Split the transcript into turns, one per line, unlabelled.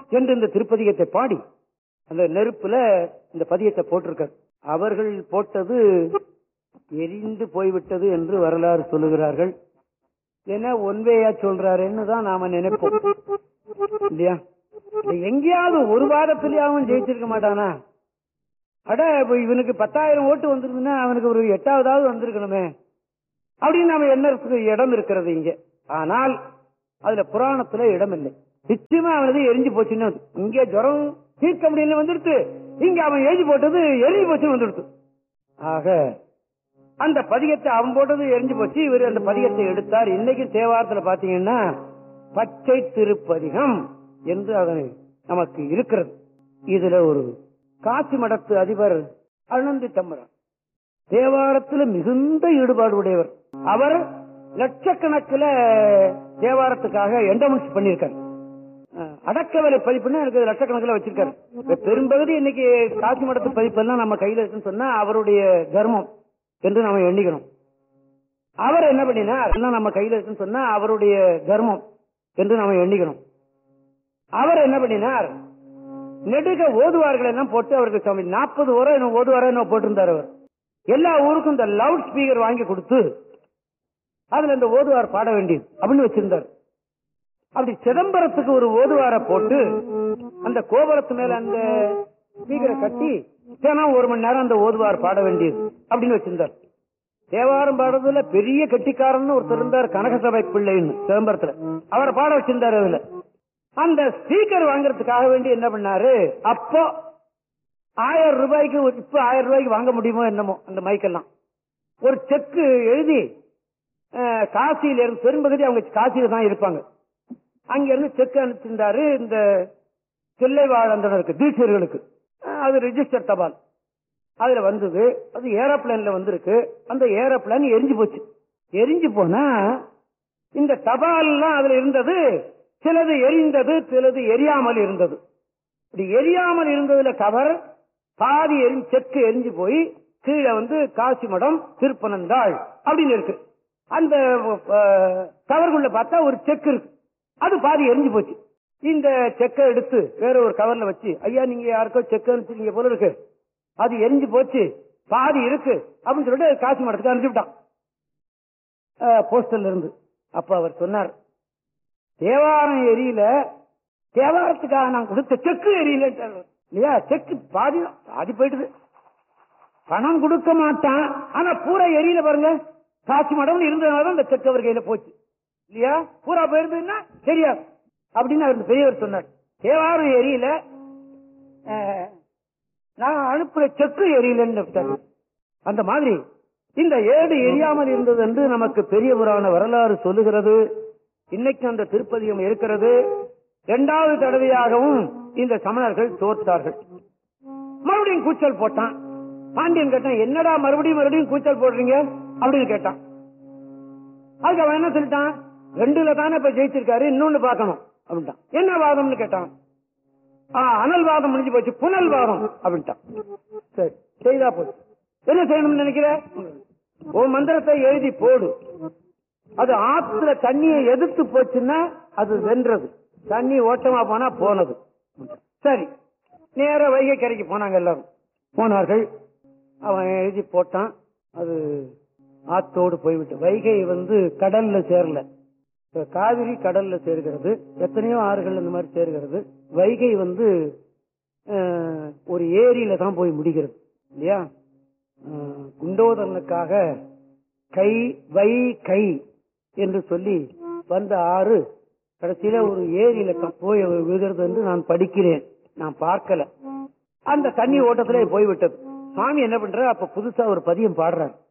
என்று இந்த திருப்பதிகத்தை பாடி அந்த நெருப்புல இந்த பதியத்தை போட்டிருக்கார் அவர்கள் போட்டது எரிந்து போய்விட்டது என்று வரலாறு சொல்லுகிறார்கள் ஏன்னா ஒன்வேயா சொல்றாருன்னு தான் நாம நினைப்போம் இல்லையா இது எங்கேயாவது ஒரு வாரத்திலேயாவும் ஜெயிச்சிருக்க மாட்டானா அட இப்ப இவனுக்கு பத்தாயிரம் ஓட்டு வந்திருக்குன்னா அவனுக்கு ஒரு எட்டாவதாவது வந்திருக்கணுமே அப்படின்னு நாம எண்ணறதுக்கு இடம் இருக்கிறது இங்க ஆனால் அதுல புராணத்துல இடம் இல்லை நிச்சயமா அவனது எரிஞ்சு போச்சுன்னு இங்க ஜுரம் தீர்க்க முடியல வந்துடுத்து இங்க அவன் எழுதி போட்டது எரிஞ்சு போச்சுன்னு வந்துடுத்து ஆக அந்த பதிகத்தை அவன் போட்டது எரிஞ்சு போச்சு இவர் அந்த பதிகத்தை எடுத்தார் இன்னைக்கு தேவாரத்துல பாத்தீங்கன்னா பச்சை திருப்பதிகம் என்று அது நமக்கு இருக்கிறது இதுல ஒரு காசி மடத்து அதிபர் அனந்தி தம்பரம் தேவாரத்துல மிகுந்த ஈடுபாடு உடையவர் அவர் லட்சக்கணக்கில் தேவாரத்துக்காக எண்டமெண்ட்ஸ் பண்ணியிருக்காரு அஹ், அடக்க விலை பதிப்புன்னு எனக்கு லட்சக்கணக்கில் வச்சிருக்காரு இப்ப பெரும்பகுதி இன்னைக்கு காசி மடத்து பதிப்பெல்லாம் நம்ம கையில இருக்குன்னு சொன்னா அவருடைய தர்மம் என்று நாம எண்ணிக்கணும் அவர் என்ன பண்ணினார் எல்லாம் நம்ம கையில இருக்குன்னு சொன்னா அவருடைய தர்மம் என்று நாம எண்ணிக்கணும் அவர் என்ன பண்ணினார் நெடுக ஓதுவார்கள் எல்லாம் போட்டு அவருக்கு சுவாமி நாற்பது ஓரம் என்ன ஓதுவாரோ என்ன போட்டிருந்தார் அவர் எல்லா ஊருக்கும் இந்த லவுட் ஸ்பீக்கர் வாங்கி கொடுத்து அதுல இந்த ஓதுவார் பாட வேண்டியது அப்படின்னு வச்சிருந்தார் அப்படி சிதம்பரத்துக்கு ஒரு ஓதுவார போட்டு அந்த கோபுரத்து மேல அந்த ஸ்பீக்கரை கட்டி தினம் ஒரு மணி நேரம் அந்த ஓதுவார் பாட வேண்டியது அப்படின்னு வச்சிருந்தார் தேவாரம் பாடுறதுல பெரிய கெட்டிக்காரன் ஒருத்தர் இருந்தார் கனகசபை பிள்ளைன்னு சிதம்பரத்துல அவரை பாட வச்சிருந்தாரு அதுல அந்த ஸ்பீக்கர் வாங்குறதுக்காக வேண்டி என்ன பண்ணாரு அப்போ ஆயிரம் ரூபாய்க்கு ஒரு- இப்ப ஆயிரம் ரூபாய்க்கு வாங்க முடியுமோ என்னமோ அந்த மைக்கெல்லாம் ஒரு செக்கு எழுதி அஹ், காசியில இருந்து பெரும்பகுதி அவங்க காசியில தான் இருப்பாங்க அங்க இருந்து செக் அனுப்பிச்சிருந்தாரு இந்த தில்லை வாழ்ந்தனருக்கு தீட்சர்களுக்கு அஹ், அது ரிஜிஸ்டர் தபால் அதுல வந்தது அது ஏரோப்ளேன்ல வந்திருக்கு அந்த ஏரோப்ளேன் எரிஞ்சு போச்சு எரிஞ்சு போனா இந்த தபால் எல்லாம் அதுல இருந்தது சிலது எரிந்தது சிலது எரியாமல் இருந்தது இப்படி எரியாமல் இருந்ததுல கவர் பாதி எரி செக்கு எரிஞ்சு போய் கீழே வந்து காசி மடம் திருப்பனந்தாள் அப்படின்னு இருக்கு அந்த அஹ், கவருக்குள்ள பார்த்தா ஒரு செக் இருக்கு அது பாதி எரிஞ்சு போச்சு இந்த செக்கை எடுத்து வேற ஒரு கவர்ல வச்சு ஐயா நீங்க யாருக்கோ செக் அனுப்பிச்சிருக்கீங்க போல இருக்கு அது எரிஞ்சு போச்சு பாதி இருக்கு அப்படின்னு சொல்லிட்டு காசி மடத்துக்கு அனுப்பிச்சுட்டான் போஸ்டல்ல இருந்து அப்ப அவர் சொன்னார் தேவாரம் எரியல தேவாரத்துக்காக நான் கொடுத்த செக்கு எரியல இல்லையா செக்கு பாதி பாதி போயிடுது பணம் கொடுக்க மாட்டான் ஆனா பூரா எரியல பாருங்க காட்சி மடம் இருந்ததுனால அந்த செக் அவர் கையில போச்சு இல்லையா பூரா போயிருந்ததுன்னா தெரியாது அப்படின்னு அவர் பெரியவர் சொன்னார் தேவாரம் எரியல அஹ், நான் அனுப்புற செக்கு எரியலன்னு விட்டாரு. அந்த மாதிரி இந்த ஏடு எரியாமல் இருந்தது என்று நமக்கு பெரிய புராண வரலாறு சொல்லுகிறது இன்னைக்கு அந்த திருப்பதியம் இருக்கிறது இரண்டாவது தடவையாகவும் இந்த சமணர்கள் தோற்றார்கள் மறுபடியும் கூச்சல் போட்டான் பாண்டியன் கேட்டான் என்னடா மறுபடியும் மறுபடியும் கூச்சல் போடுறீங்க அப்படின்னு கேட்டான் அதுக்கு அவன் என்ன சொல்லிட்டான் ரெண்டுல தானே இப்ப ஜெயிச்சிருக்காரு இன்னொன்னு பார்க்கணும் அப்படின்ட்டான் என்ன வாதம்னு கேட்டான் ஆ, அனல் வாதம் முடிஞ்சு போச்சு புனல் வாதம் அப்படின்ட்டான் சரி செய்தா போச்சு என்ன செய்யணும்னு நினைக்கிற உன் மந்திரத்தை எழுதி போடு அது ஆத்துல தண்ணியை எதிர்த்து போச்சுன்னா அது வென்றது தண்ணி ஓட்டமா போனா போனது சரி நேர வைகை கரைக்கு போனாங்க எல்லாரும் போனார்கள் அவன் எழுதி போட்டான் அது ஆத்தோடு போய்விட்டு வைகை வந்து கடல்ல சேரல இப்ப காவிரி கடல்ல சேர்கிறது எத்தனையோ ஆறுகள் இந்த மாதிரி சேர்கிறது வைகை வந்து அஹ், ஒரு ஏரியில தான் போய் முடிகிறது இல்லையா அஹ், குண்டோதரனுக்காக கை வை கை என்று சொல்லி வந்த ஆறு கடைசியில ஒரு ஏரியில க- போய் விழுகிறது என்று நான் படிக்கிறேன் நான் பார்க்கல அந்த தண்ணி ஓட்டத்திலே போய்விட்டது சுவாமி என்ன பண்ற அப்ப புதுசா ஒரு பதியம் பாடுறார்